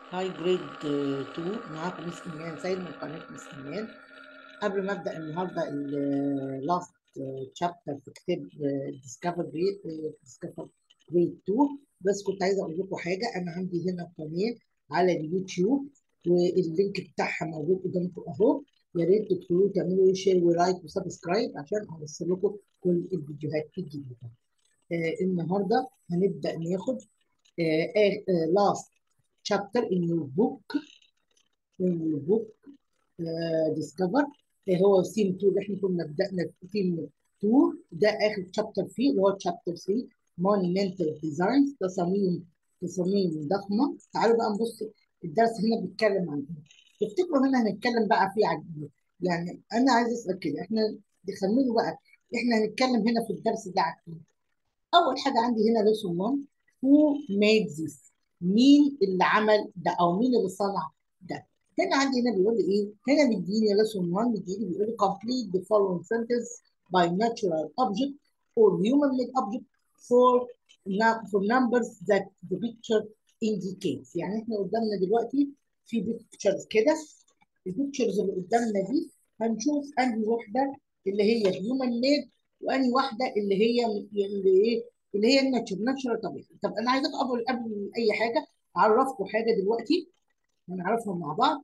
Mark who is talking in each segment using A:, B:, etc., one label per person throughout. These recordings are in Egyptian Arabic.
A: هاي جريد 2 معاكم مس ايمان سيد من قناه مس ايمان قبل ما ابدا النهارده اللاست تشابتر في كتاب ديسكفر جريد ديسكفر جريد 2 بس كنت عايزه اقول لكم حاجه انا عندي هنا قناه على اليوتيوب واللينك بتاعها موجود قدامكم اهو يا ريت تدخلوا تعملوا شير ولايك وسبسكرايب عشان اوصل لكم كل الفيديوهات الجديده. آه النهارده هنبدا ناخد لاست chapter in your book in your book uh, discover هو سيم 2 اللي احنا كنا بدأنا سيم 2 ده آخر شابتر فيه اللي هو شابتر 3 monumental designs تصاميم تصاميم ضخمة تعالوا بقى نبص الدرس هنا بيتكلم عن ايه تفتكروا هنا هنتكلم بقى فيه عن ايه يعني أنا عايز أسأل كده احنا خمنوا بقى احنا هنتكلم هنا في الدرس ده عن ايه أول حاجة عندي هنا lesson 1 who made this مين اللي عمل ده او مين اللي صنع ده هنا عندي هنا بيقول لي ايه هنا مديني lesson 1 مديني بيقول لي complete the following sentence by natural object or human made object for for numbers that the picture indicates يعني احنا قدامنا دلوقتي في بيكتشرز كده البيكتشرز اللي قدامنا دي هنشوف انهي واحده اللي هي human made وانهي واحده اللي هي اللي ايه اللي هي الناتشر ناتشرال طبيعي طب انا عايزاك قبل قبل اي حاجه اعرفكم حاجه دلوقتي هنعرفها مع بعض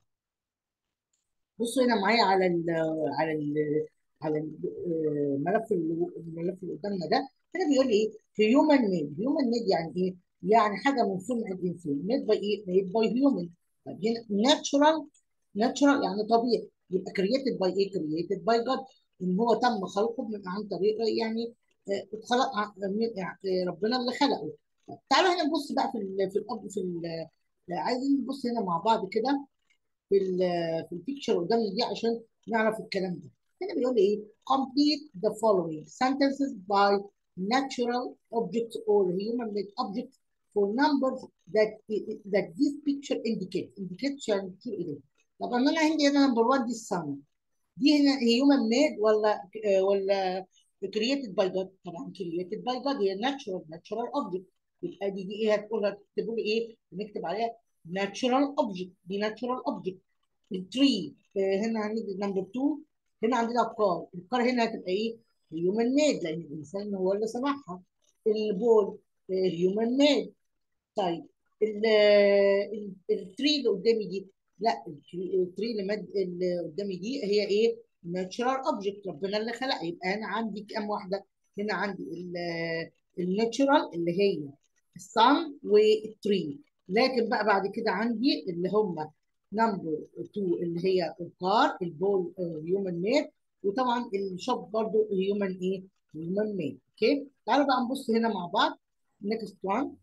A: بصوا هنا معايا على ال على ال على الملف الملف اللي قدامنا ده هنا بيقول لي ايه في هيومن ميد هيومن ميد يعني ايه يعني حاجه من صنع الانسان ميد باي ايه ميد باي هيومن طب هنا ناتشرال ناتشرال يعني طبيعي يبقى كرييتد باي ايه كرييتد باي جاد ان هو تم خلقه من عن طريق يعني اتخلق ربنا اللي خلقه تعالوا هنا نبص بقى في ال في الأب في ال عايزين نبص هنا مع بعض كده في ال في البيكتشر قدامنا دي عشان نعرف الكلام ده هنا بيقول لي ايه complete the following sentences by natural objects or human made objects for numbers that that this picture indicates indicates يعني بتشير اليه طبعا انا عندي هنا نمبر 1 دي السن دي هنا هيومن ميد ولا ولا created by God طبعا created by God هي natural natural object يبقى دي دي ايه هتقول هتكتبوا لي ايه؟ نكتب عليها natural object دي natural object التري هنا عندي نمبر 2 هنا عندنا الكار الكار هنا هتبقى ايه؟ هيومن ميد لان الانسان هو اللي صنعها البول هيومن ميد طيب التري اللي قدامي دي لا التري اللي, مد... اللي قدامي دي هي ايه؟ ناتشرال اوبجكت ربنا اللي خلقها يبقى انا عندي كام واحده؟ هنا عندي الناتشرال اللي هي الصن والتري لكن بقى بعد كده عندي اللي هم نمبر 2 اللي هي الكار البول هيومن ميد وطبعا الشوب برضو هيومن ايه؟ هيومن ميد اوكي تعالوا بقى نبص هنا مع بعض نيكست وان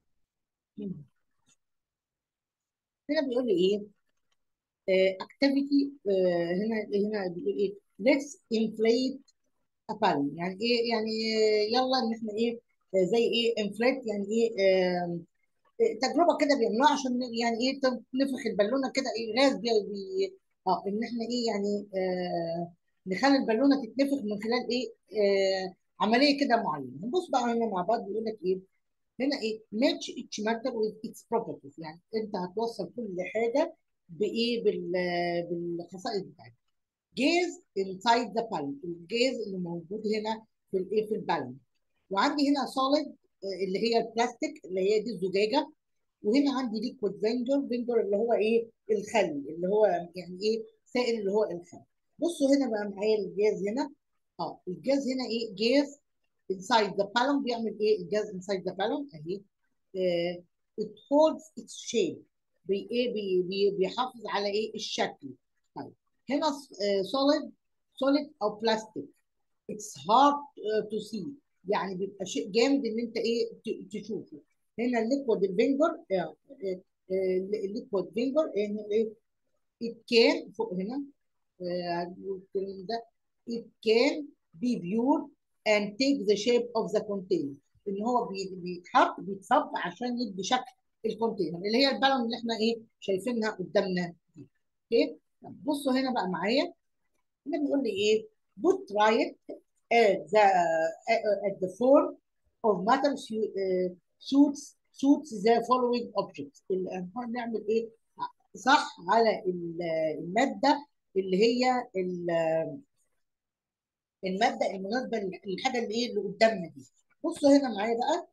A: هنا بيقول لي ايه؟ اكتيفيتي uh, uh, هنا هنا بيقول ايه let's inflate a balloon يعني ايه يعني يلا ان احنا ايه زي ايه inflate يعني ايه uh, تجربه كده بيعملوها عشان يعني ايه نفخ البالونه كده ايه غاز بي اه ان احنا ايه يعني آه نخلي البالونه تتنفخ من خلال ايه آه عمليه كده معينه نبص بقى هنا مع بعض بيقول لك ايه هنا ايه match each matter with its properties يعني انت هتوصل كل حاجه بايه بال بالخصائص بتاعتها جيز انسايد ذا بالون الجيز اللي موجود هنا في الايه في البالون وعندي هنا سوليد اللي هي البلاستيك اللي هي دي الزجاجه وهنا عندي ليكويد فينجر فينجر اللي هو ايه الخل اللي هو يعني ايه سائل اللي هو الخل بصوا هنا بقى معايا الجاز هنا اه الجاز هنا ايه جاز انسايد ذا بالون بيعمل ايه الجاز انسايد ذا بالون اهي it holds its shape بي ايه بي بي بيحافظ على ايه الشكل طيب هنا سوليد سوليد او بلاستيك اتس هارد تو سي يعني بيبقى شيء جامد ان انت ايه تشوفه هنا الليكويد الفينجر الليكويد فينجر هنا ايه it can فوق هنا الكلام ده it can be viewed and take the shape of the container ان هو بيتحط بيتصب عشان يدي شكل الكونتينر اللي هي البالون اللي احنا ايه شايفينها قدامنا دي اوكي بصوا هنا بقى معايا هنا بيقول لي ايه put right at the at the form of matter suits suits the following objects اللي هنعمل ايه صح على ال- الماده اللي هي ال- الماده المناسبه للحاجه اللي ايه اللي قدامنا دي بصوا هنا معايا بقى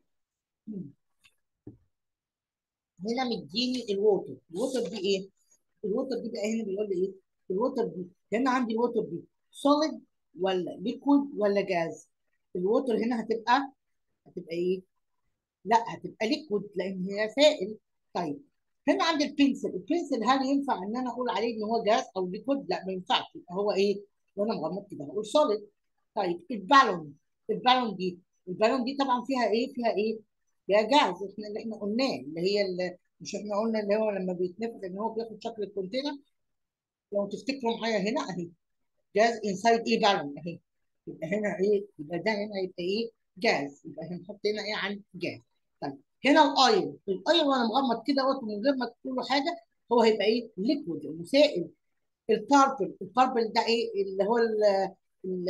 A: هنا مديني الووتر الووتر دي ايه الووتر دي بقى هنا بيقول لي ايه الووتر دي هنا عندي الووتر دي سوليد ولا ليكويد ولا جاز الووتر هنا هتبقى هتبقى ايه لا هتبقى ليكويد لان هي سائل طيب هنا عندي البنسل البنسل هل ينفع ان انا اقول عليه ان هو جاز او ليكويد لا ما ينفعش يبقى هو ايه وانا مغمض كده هقول سوليد طيب البالون البالون دي البالون دي طبعا فيها ايه فيها ايه فيها جاز احنا اللي احنا قلناه اللي هي اللي مش احنا قلنا اللي هو لما بيتنفخ ان هو بياخد شكل الكونتينر لو تفتكروا معايا هنا اهي جاز انسايد ايه بالون اهي يبقى هنا ايه يبقى ده هنا يبقى ايه جاز يبقى هنحط هنا ايه عن جاز طيب هنا الايل الايل وانا مغمض كده وقت من غير ما تقول له حاجه هو هيبقى ايه ليكويد المسائل الباربل الباربل ده ايه اللي هو ال ال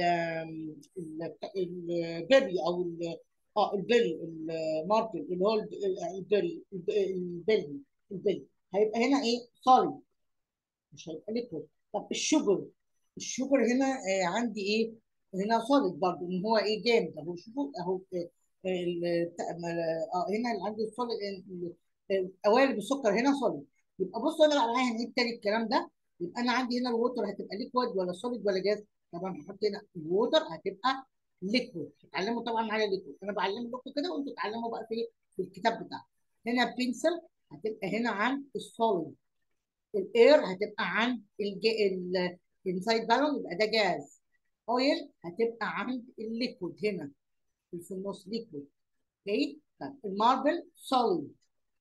A: البيري او ال- اه البيري الماربل اللي هو الب- البيري الب- البيري البيري هيبقى هنا ايه صلب مش هيبقى ليكويد طب الشوجر الشوجر هنا آه عندي ايه هنا صلب برضه ان هو ايه جامد اهو شوفوا اهو آه، ال- بتاع- ما- اه هنا اللي عندي الصلب قوالب السكر هنا صلب يبقى بصوا انا بقى معايا هنعيد تاني الكلام ده يبقى انا عندي هنا الووتر هتبقى ليكويد ولا سوليد ولا جاز طبعا هحط هنا الووتر هتبقى ليكويد هتعلموا طبعا معايا ليكويد انا بعلم لكم كده وانتوا تعلموا بقى في في الكتاب بتاعكم هنا بنسل هتبقى هنا عن السوليد الاير هتبقى عن الانسايد بالون يبقى ده جاز اويل هتبقى عند الليكويد هنا في النص ليكويد اوكي طيب الماربل سوليد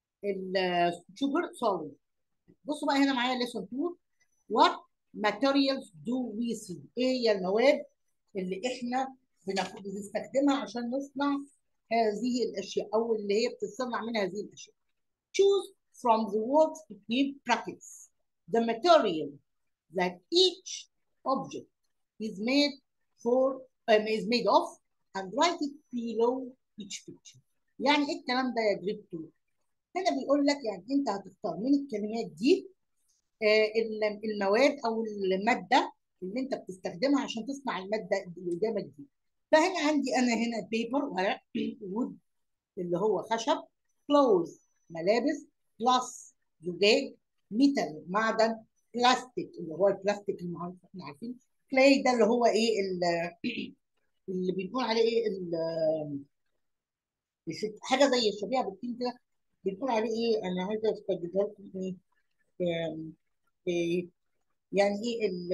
A: الشوجر سوليد بصوا بقى هنا معايا ليسون 2 what materials do we see ايه هي المواد اللي احنا بناخد بنستخدمها عشان نصنع هذه الاشياء او اللي هي بتتصنع من هذه الاشياء choose from the words between brackets the material that each object is made for um, is made of and write it below each picture يعني ايه الكلام ده يا جريد 2 هنا بيقول لك يعني انت هتختار من الكلمات دي آه، ال- المواد او الماده اللي انت بتستخدمها عشان تصنع الماده اللي قدامك دي فهنا عندي انا هنا بيبر ورق وود اللي هو خشب كلوز ملابس جلاس زجاج ميتال معدن بلاستيك اللي هو البلاستيك المعروف احنا عارفين كلاي ده اللي هو ايه ال- اللي بنقول عليه ايه ال- الش- حاجه زي الشبيهه بالتين كده بنقول عليه ايه انا عايزه استجدها لكم ايه آم، إيه يعني ايه ال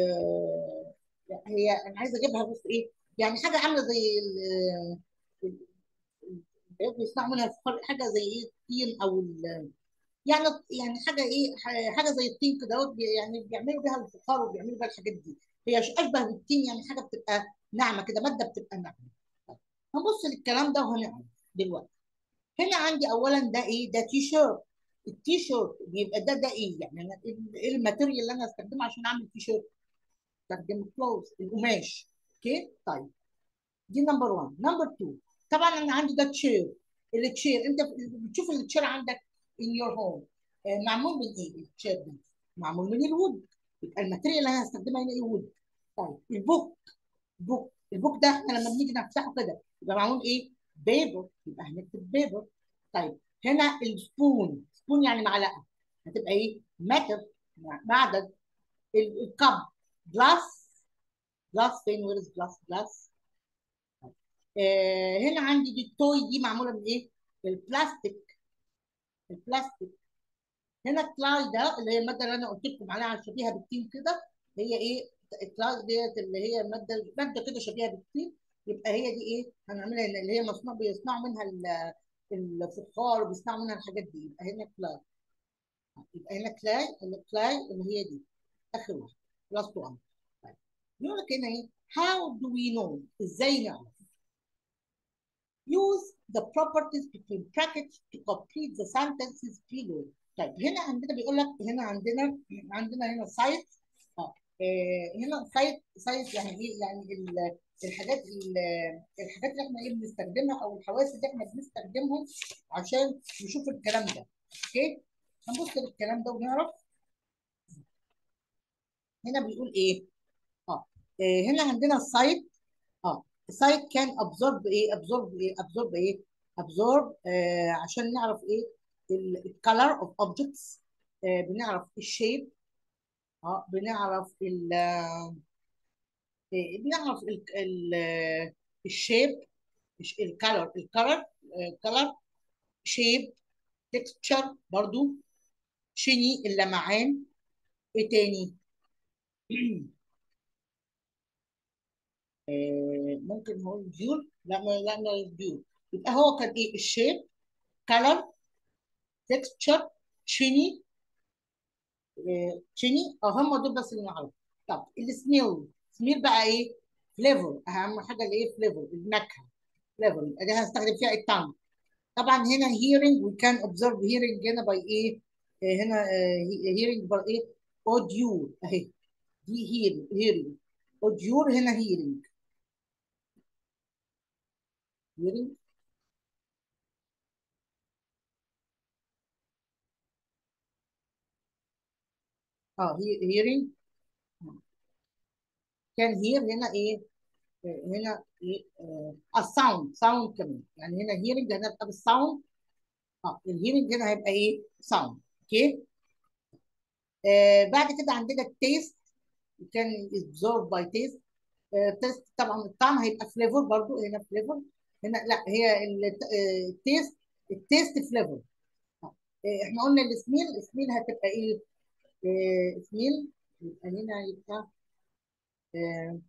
A: هي انا عايزه اجيبها بس ايه يعني حاجه عامله زي ال ال- ال- بيصنعوا منها الفخار حاجه زي ايه الطين او ال يعني يعني حاجه ايه ح- حاجه زي الطين كده اهوت بي- يعني بيعملوا بيها الفخار وبيعملوا بيها الحاجات دي هي ش- اشبه بالطين يعني حاجه بتبقى ناعمه كده ماده بتبقى ناعمه طيب، هنبص للكلام ده وهنعرف دلوقتي هنا عندي اولا ده ايه ده تي شيرت التي شيرت بيبقى ده ده ايه يعني أنا ايه إيه الماتيريال اللي انا استخدمه عشان اعمل تي شيرت استخدم كلوز القماش اوكي طيب دي نمبر 1 نمبر 2 طبعا انا عندي ده تشير التشير انت بتشوف التشير عندك ان يور هوم معمول من ايه التشير ده معمول من الوود يبقى الماتيريال اللي انا هستخدمها هنا ايه وود طيب البوك البوك البوك ده احنا لما بنيجي نفتحه كده يبقى معمول ايه بيبر يبقى هنكتب بيبر طيب هنا السبون سبون يعني معلقه هتبقى ايه ماتر معدن ال- الكب جلاس جلاس فين وير از جلاس جلاس آه هنا عندي دي التوي دي معموله من ايه؟ البلاستيك البلاستيك هنا الكلاي ده اللي هي الماده اللي انا قلت لكم عليها عن شبيهه بالتين كده هي ايه؟ الكلاي ديت اللي هي الماده ماده كده شبيهه بالتين يبقى هي دي ايه؟ هنعملها هنا اللي هي مصنوع بيصنعوا منها ال- الفخار وبيصنعوا منها الحاجات دي يبقى هنا كلاي يبقى هنا كلاي الكلاي اللي هي دي اخر واحده بلس 1 طيب يقول لك هنا ايه؟ how do we know ازاي نعرف use the properties between brackets to complete the sentences below. طيب هنا عندنا بيقول لك هنا عندنا عندنا هنا سايت اه آه، هنا سايت سايت يعني ايه يعني الحاجات ال- الحاجات اللي احنا ايه بنستخدمها او الحواس اللي احنا بنستخدمهم عشان نشوف الكلام ده اوكي هنبص للكلام ده ونعرف هنا بيقول ايه اه آه، هنا عندنا السايت اه السايت كان ابزورب ايه ابزورب ايه ابزورب ايه ابزورب آه عشان نعرف ايه الكالر اوف اوبجكتس بنعرف الشيب اه بنعرف ال آه، بنعرف الشيب الكالر الكالر الكالر شيب تكستشر برضو شيني اللمعان ايه تاني آه، ممكن نقول ديول لا ما لا ما ديول يبقى هو كان ايه الشيب كالر تكستشر شيني شيني اه هم دول بس اللي نعرف طب السميل سميل بقى ايه فليفر اهم حاجه الايه فليفر النكهه فليفر يبقى دي هنستخدم فيها التانج طبعا هنا hearing we can observe hearing هنا by ايه آه، هنا آه، hearing by ايه audio اهي دي hearing hearing audio هنا hearing hearing اه he- hearing كان هير هنا ايه آه، هنا ايه الساوند ساوند كمان يعني هنا هيرنج هنبقى بالساوند اه الهيرنج هنا هيبقى ايه ساوند اوكي آه بعد كده عندنا التيست كان absorbed باي تيست تيست طبعا الطعم هيبقى فليفر برضو هنا فليفر هنا لا هي التيست التيست فليفر احنا قلنا السميل السميل هتبقى ايه آه سميل يبقى هنا يبقى آه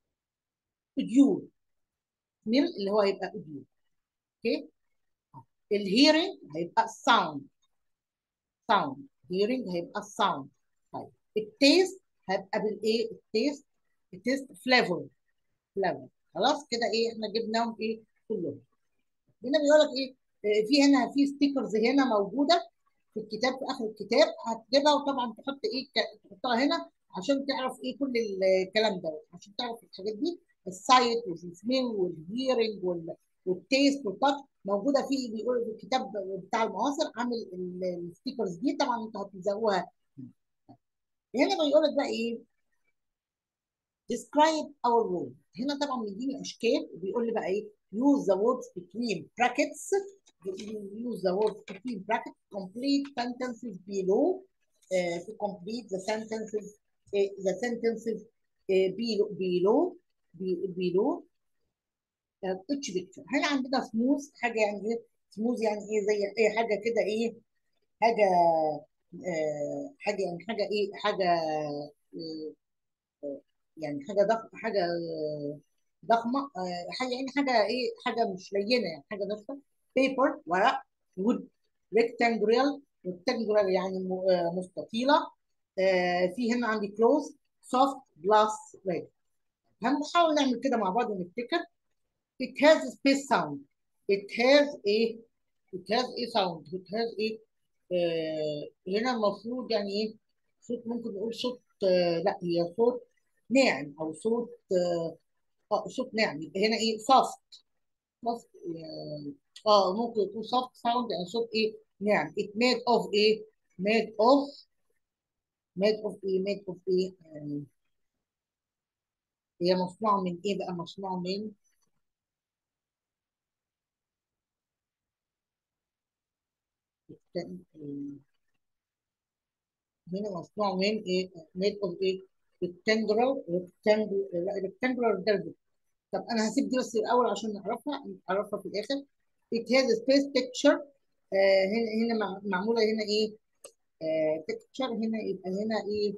A: اديور سميل اللي هو هيبقى اديور اوكي الهيرنج هيبقى ساوند ساوند هيرنج هيبقى الساوند طيب التيست هيبقى بالايه التيست التيست فليفر فليفر خلاص كده ايه احنا جبناهم ايه كلهم هنا بيقول لك ايه آه، في هنا في ستيكرز هنا موجوده في الكتاب في اخر الكتاب هتجيبها وطبعا تحط ايه ك- تحطها هنا عشان تعرف ايه كل الكلام ده عشان تعرف الحاجات دي السايت والسميل والهيرنج وال- والتيست والتاتش موجوده في بيقول في الكتاب بتاع المعاصر عامل ال- الستيكرز دي طبعا انتوا هتلزقوها هنا بيقول لك بقى ايه describe our word هنا طبعا مديني اشكال وبيقول لي بقى ايه use the words between brackets use the words between brackets complete sentences below uh, to complete the sentences uh, the sentences uh, below below be- below uh, each picture هنا عندنا smooth حاجه يعني ايه smooth يعني ايه زي ايه حاجه كده ايه حاجه آه حاجه يعني حاجه ايه حاجه آه يعني حاجه ضخمه حاجه ضخمه آه، حاجه يعني حاجه ايه حاجه مش لينه يعني حاجه ضخمه بيبر ورق وود ريكتانجولار ريكتانجولار يعني م- آه، مستطيله آه، في هنا عندي كلوز سوفت جلاس ريد هنحاول نعمل كده مع بعض ونفتكر it has a space sound it has a it has a sound it has a آه، هنا المفروض يعني ايه صوت ممكن نقول صوت آه، لا هي صوت ناعم او صوت اه آه، صوت ناعم يبقى هنا ايه soft soft اه آه، ممكن يكون soft sound يعني صوت ايه ناعم it made of ايه made of made of ايه made of ايه آه، هي مصنوعة من ايه بقى مصنوعة من آه، هنا مصنوع من ايه made of ايه rectangular rectangular لا rectangular derby طب انا هسيب دي بس الاول عشان نعرفها نعرفها في الاخر it has a space picture آه هنا هنا مع- معموله هنا ايه آه picture هنا يبقى هنا ايه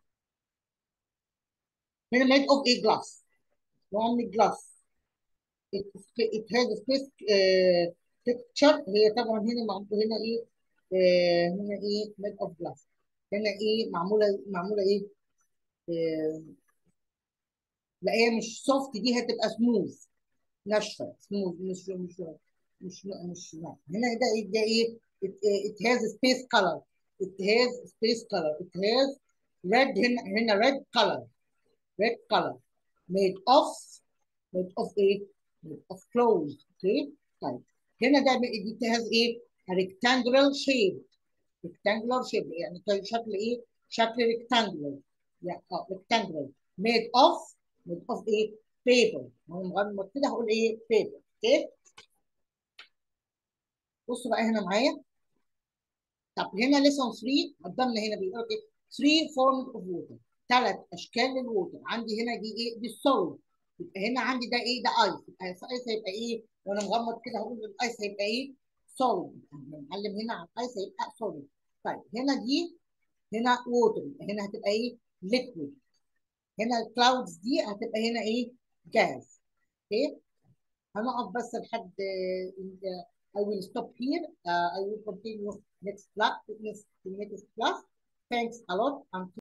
A: هنا made of ايه glass نوع من الجلاس it, it has a space آه picture هي طبعا هنا معموله هنا ايه آه هنا ايه made of glass هنا ايه معموله معموله ايه آه لا هي مش سوفت دي هتبقى سموث ناشفه سموث مش مش مش مش لا. هنا ده إيه- ده ايه it, it has space color it has space color it has red هنا هنا red color red color made of made of ايه made of clothes اوكي طيب هنا ده دي has ايه a rectangular shape rectangular shape يعني كان شكل ايه شكل rectangular يعني اه rectangular made of made of ايه paper هو مغمض كده هقول ايه paper اوكي بصوا بقى هنا معايا طب هنا lesson 3 قدامنا هنا بيقول ايه 3 forms of water ثلاث اشكال للووتر عندي هنا دي ايه دي السولid يبقى هنا عندي ده ايه ده ايس يبقى الايس هيبقى ايه وانا مغمض كده هقول الايس هيبقى ايه solid هنعلم هنا على الايس هيبقى solid طيب هنا دي هنا ووتر يبقى هنا هتبقى ايه liquid هنا الكلاودز دي هتبقى هنا ايه جاز اوكي هنقف بس لحد I will stop here. Uh, I will continue next class, next, next class. Thanks a lot.